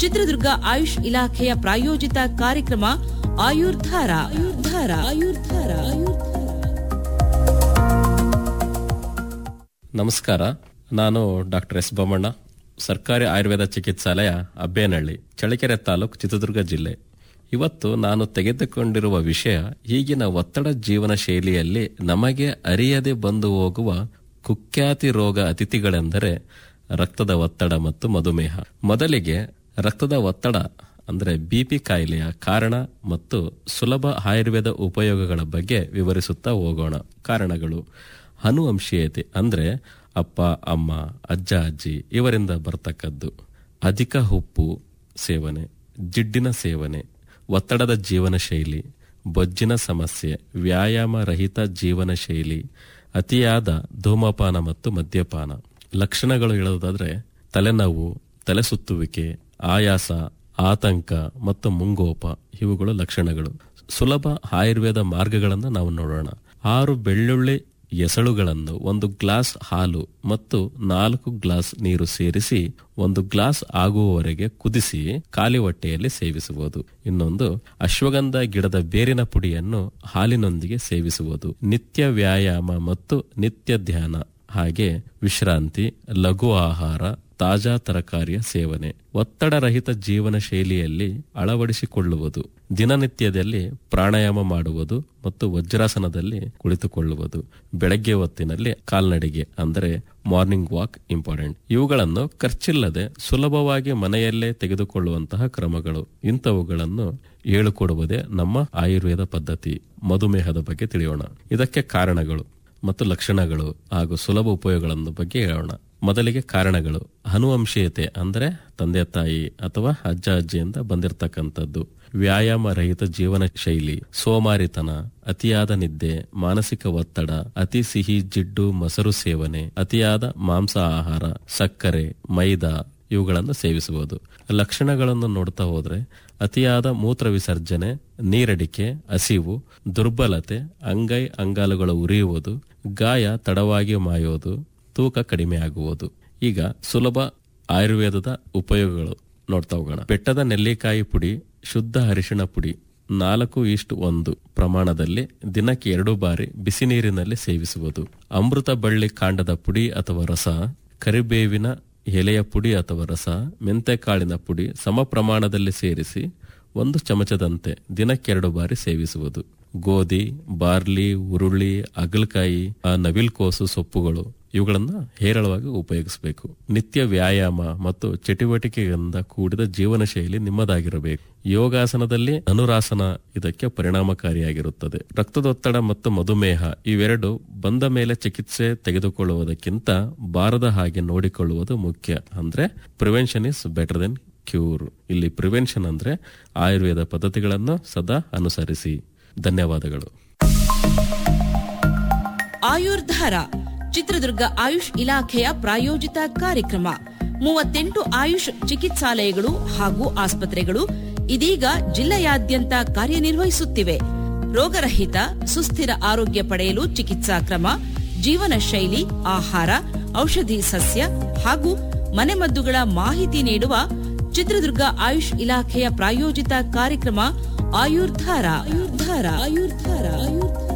ಚಿತ್ರದುರ್ಗ ಆಯುಷ್ ಇಲಾಖೆಯ ಪ್ರಾಯೋಜಿತ ಕಾರ್ಯಕ್ರಮ ಆಯುರ್ಧಾರ ಆಯುರ್ಧಾರ ಆಯುರ್ಧಾರ ನಮಸ್ಕಾರ ನಾನು ಡಾಕ್ಟರ್ ಎಸ್ ಬೊಮ್ಮಣ್ಣ ಸರ್ಕಾರಿ ಆಯುರ್ವೇದ ಚಿಕಿತ್ಸಾಲಯ ಅಬ್ಬೇನಹಳ್ಳಿ ಚಳ್ಳಕೆರೆ ತಾಲೂಕು ಚಿತ್ರದುರ್ಗ ಜಿಲ್ಲೆ ಇವತ್ತು ನಾನು ತೆಗೆದುಕೊಂಡಿರುವ ವಿಷಯ ಈಗಿನ ಒತ್ತಡ ಜೀವನ ಶೈಲಿಯಲ್ಲಿ ನಮಗೆ ಅರಿಯದೆ ಬಂದು ಹೋಗುವ ಕುಖ್ಯಾತಿ ರೋಗ ಅತಿಥಿಗಳೆಂದರೆ ರಕ್ತದ ಒತ್ತಡ ಮತ್ತು ಮಧುಮೇಹ ಮೊದಲಿಗೆ ರಕ್ತದ ಒತ್ತಡ ಅಂದರೆ ಬಿಪಿ ಕಾಯಿಲೆಯ ಕಾರಣ ಮತ್ತು ಸುಲಭ ಆಯುರ್ವೇದ ಉಪಯೋಗಗಳ ಬಗ್ಗೆ ವಿವರಿಸುತ್ತಾ ಹೋಗೋಣ ಕಾರಣಗಳು ಅನುವಂಶೀಯತೆ ಅಂದ್ರೆ ಅಪ್ಪ ಅಮ್ಮ ಅಜ್ಜ ಅಜ್ಜಿ ಇವರಿಂದ ಬರ್ತಕ್ಕದ್ದು ಅಧಿಕ ಉಪ್ಪು ಸೇವನೆ ಜಿಡ್ಡಿನ ಸೇವನೆ ಒತ್ತಡದ ಜೀವನ ಶೈಲಿ ಬೊಜ್ಜಿನ ಸಮಸ್ಯೆ ವ್ಯಾಯಾಮ ರಹಿತ ಜೀವನ ಶೈಲಿ ಅತಿಯಾದ ಧೂಮಪಾನ ಮತ್ತು ಮದ್ಯಪಾನ ಲಕ್ಷಣಗಳು ಹೇಳೋದಾದ್ರೆ ತಲೆನೋವು ತಲೆ ಸುತ್ತುವಿಕೆ ಆಯಾಸ ಆತಂಕ ಮತ್ತು ಮುಂಗೋಪ ಇವುಗಳು ಲಕ್ಷಣಗಳು ಸುಲಭ ಆಯುರ್ವೇದ ಮಾರ್ಗಗಳನ್ನು ನಾವು ನೋಡೋಣ ಆರು ಬೆಳ್ಳುಳ್ಳಿ ಎಸಳುಗಳನ್ನು ಒಂದು ಗ್ಲಾಸ್ ಹಾಲು ಮತ್ತು ನಾಲ್ಕು ಗ್ಲಾಸ್ ನೀರು ಸೇರಿಸಿ ಒಂದು ಗ್ಲಾಸ್ ಆಗುವವರೆಗೆ ಕುದಿಸಿ ಖಾಲಿ ಹೊಟ್ಟೆಯಲ್ಲಿ ಸೇವಿಸುವುದು ಇನ್ನೊಂದು ಅಶ್ವಗಂಧ ಗಿಡದ ಬೇರಿನ ಪುಡಿಯನ್ನು ಹಾಲಿನೊಂದಿಗೆ ಸೇವಿಸುವುದು ನಿತ್ಯ ವ್ಯಾಯಾಮ ಮತ್ತು ನಿತ್ಯ ಧ್ಯಾನ ಹಾಗೆ ವಿಶ್ರಾಂತಿ ಲಘು ಆಹಾರ ತಾಜಾ ತರಕಾರಿಯ ಸೇವನೆ ಒತ್ತಡರಹಿತ ಜೀವನ ಶೈಲಿಯಲ್ಲಿ ಅಳವಡಿಸಿಕೊಳ್ಳುವುದು ದಿನನಿತ್ಯದಲ್ಲಿ ಪ್ರಾಣಾಯಾಮ ಮಾಡುವುದು ಮತ್ತು ವಜ್ರಾಸನದಲ್ಲಿ ಕುಳಿತುಕೊಳ್ಳುವುದು ಬೆಳಗ್ಗೆ ಹೊತ್ತಿನಲ್ಲಿ ಕಾಲ್ನಡಿಗೆ ಅಂದರೆ ಮಾರ್ನಿಂಗ್ ವಾಕ್ ಇಂಪಾರ್ಟೆಂಟ್ ಇವುಗಳನ್ನು ಖರ್ಚಿಲ್ಲದೆ ಸುಲಭವಾಗಿ ಮನೆಯಲ್ಲೇ ತೆಗೆದುಕೊಳ್ಳುವಂತಹ ಕ್ರಮಗಳು ಇಂಥವುಗಳನ್ನು ಹೇಳಿಕೊಡುವುದೇ ನಮ್ಮ ಆಯುರ್ವೇದ ಪದ್ಧತಿ ಮಧುಮೇಹದ ಬಗ್ಗೆ ತಿಳಿಯೋಣ ಇದಕ್ಕೆ ಕಾರಣಗಳು ಮತ್ತು ಲಕ್ಷಣಗಳು ಹಾಗೂ ಸುಲಭ ಉಪಯೋಗಗಳನ್ನು ಬಗ್ಗೆ ಹೇಳೋಣ ಮೊದಲಿಗೆ ಕಾರಣಗಳು ಅನುವಂಶೀಯತೆ ಅಂದರೆ ತಂದೆ ತಾಯಿ ಅಥವಾ ಅಜ್ಜ ಅಜ್ಜಿಯಿಂದ ಬಂದಿರತಕ್ಕಂಥದ್ದು ವ್ಯಾಯಾಮ ರಹಿತ ಜೀವನ ಶೈಲಿ ಸೋಮಾರಿತನ ಅತಿಯಾದ ನಿದ್ದೆ ಮಾನಸಿಕ ಒತ್ತಡ ಅತಿ ಸಿಹಿ ಜಿಡ್ಡು ಮೊಸರು ಸೇವನೆ ಅತಿಯಾದ ಮಾಂಸ ಆಹಾರ ಸಕ್ಕರೆ ಮೈದಾ ಇವುಗಳನ್ನು ಸೇವಿಸಬಹುದು ಲಕ್ಷಣಗಳನ್ನು ನೋಡ್ತಾ ಹೋದ್ರೆ ಅತಿಯಾದ ಮೂತ್ರ ವಿಸರ್ಜನೆ ನೀರಡಿಕೆ ಹಸಿವು ದುರ್ಬಲತೆ ಅಂಗೈ ಅಂಗಾಲುಗಳು ಉರಿಯುವುದು ಗಾಯ ತಡವಾಗಿ ಮಾಯುವುದು ತೂಕ ಕಡಿಮೆ ಆಗುವುದು ಈಗ ಸುಲಭ ಆಯುರ್ವೇದದ ಉಪಯೋಗಗಳು ನೋಡ್ತಾ ಹೋಗೋಣ ಬೆಟ್ಟದ ನೆಲ್ಲಿಕಾಯಿ ಪುಡಿ ಶುದ್ಧ ಅರಿಶಿಣ ಪುಡಿ ನಾಲ್ಕು ಈಸ್ಟ್ ಒಂದು ಪ್ರಮಾಣದಲ್ಲಿ ದಿನಕ್ಕೆ ಎರಡು ಬಾರಿ ಬಿಸಿ ನೀರಿನಲ್ಲಿ ಸೇವಿಸುವುದು ಅಮೃತ ಬಳ್ಳಿ ಕಾಂಡದ ಪುಡಿ ಅಥವಾ ರಸ ಕರಿಬೇವಿನ ಎಲೆಯ ಪುಡಿ ಅಥವಾ ರಸ ಮೆಂತೆಕಾಳಿನ ಪುಡಿ ಸಮ ಪ್ರಮಾಣದಲ್ಲಿ ಸೇರಿಸಿ ಒಂದು ಚಮಚದಂತೆ ದಿನಕ್ಕೆರಡು ಬಾರಿ ಸೇವಿಸುವುದು ಗೋಧಿ ಬಾರ್ಲಿ ಉರುಳಿ ಅಗಲಕಾಯಿ ನವಿಲ್ಕೋಸು ಸೊಪ್ಪುಗಳು ಇವುಗಳನ್ನ ಹೇರಳವಾಗಿ ಉಪಯೋಗಿಸಬೇಕು ನಿತ್ಯ ವ್ಯಾಯಾಮ ಮತ್ತು ಚಟುವಟಿಕೆಯಿಂದ ಕೂಡಿದ ಜೀವನ ಶೈಲಿ ನಿಮ್ಮದಾಗಿರಬೇಕು ಯೋಗಾಸನದಲ್ಲಿ ಅನುರಾಸನ ಇದಕ್ಕೆ ಪರಿಣಾಮಕಾರಿಯಾಗಿರುತ್ತದೆ ರಕ್ತದೊತ್ತಡ ಮತ್ತು ಮಧುಮೇಹ ಇವೆರಡು ಬಂದ ಮೇಲೆ ಚಿಕಿತ್ಸೆ ತೆಗೆದುಕೊಳ್ಳುವುದಕ್ಕಿಂತ ಬಾರದ ಹಾಗೆ ನೋಡಿಕೊಳ್ಳುವುದು ಮುಖ್ಯ ಅಂದ್ರೆ prevention is better than cure ಇಲ್ಲಿ ಪ್ರಿವೆನ್ಷನ್ ಅಂದ್ರೆ ಆಯುರ್ವೇದ ಪದ್ಧತಿಗಳನ್ನು ಸದಾ ಅನುಸರಿಸಿ ಧನ್ಯವಾದಗಳು ಆಯುರ್ಧಾರ ಚಿತ್ರದುರ್ಗ ಆಯುಷ್ ಇಲಾಖೆಯ ಪ್ರಾಯೋಜಿತ ಕಾರ್ಯಕ್ರಮ ಮೂವತ್ತೆಂಟು ಆಯುಷ್ ಚಿಕಿತ್ಸಾಲಯಗಳು ಹಾಗೂ ಆಸ್ಪತ್ರೆಗಳು ಇದೀಗ ಜಿಲ್ಲೆಯಾದ್ಯಂತ ಕಾರ್ಯನಿರ್ವಹಿಸುತ್ತಿವೆ ರೋಗರಹಿತ ಸುಸ್ಥಿರ ಆರೋಗ್ಯ ಪಡೆಯಲು ಚಿಕಿತ್ಸಾ ಕ್ರಮ ಜೀವನ ಶೈಲಿ ಆಹಾರ ಔಷಧಿ ಸಸ್ಯ ಹಾಗೂ ಮನೆಮದ್ದುಗಳ ಮಾಹಿತಿ ನೀಡುವ ಚಿತ್ರದುರ್ಗ ಆಯುಷ್ ಇಲಾಖೆಯ ಪ್ರಾಯೋಜಿತ ಕಾರ್ಯಕ್ರಮ ಆಯುರ್ಧಾರ ಆಯುರ್ಧಾರ ಆಯುರ್ಧಾರ ಆಯುರ್ಧಾರ